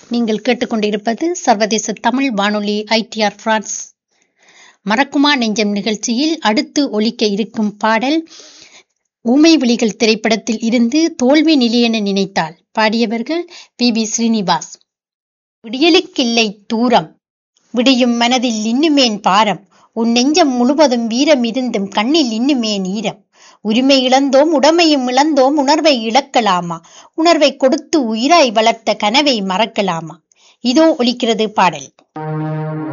நீங்கள் கேட்டுக்கொண்டிருப்பது சர்வதேச தமிழ் வானொலி ஐடிஆர் பிரான்ஸ் மறக்குமா நெஞ்சம் நிகழ்ச்சியில் அடுத்து ஒலிக்க இருக்கும் பாடல் ஊமை விழிகள் திரைப்படத்தில் இருந்து தோல்வி நிலையென நினைத்தாள் பாடியவர்கள் பி பி ஸ்ரீனிவாஸ் விடியலுக்கில்லை தூரம் விடியும் மனதில் இன்னுமேன் பாரம் உன் நெஞ்சம் முழுவதும் வீரம் இருந்தும் கண்ணில் இன்னுமே நீரம் உரிமை இழந்தோம் உடமையும் இழந்தோம் உணர்வை இழக்கலாமா உணர்வை கொடுத்து உயிராய் வளர்த்த கனவை மறக்கலாமா இதோ ஒலிக்கிறது பாடல்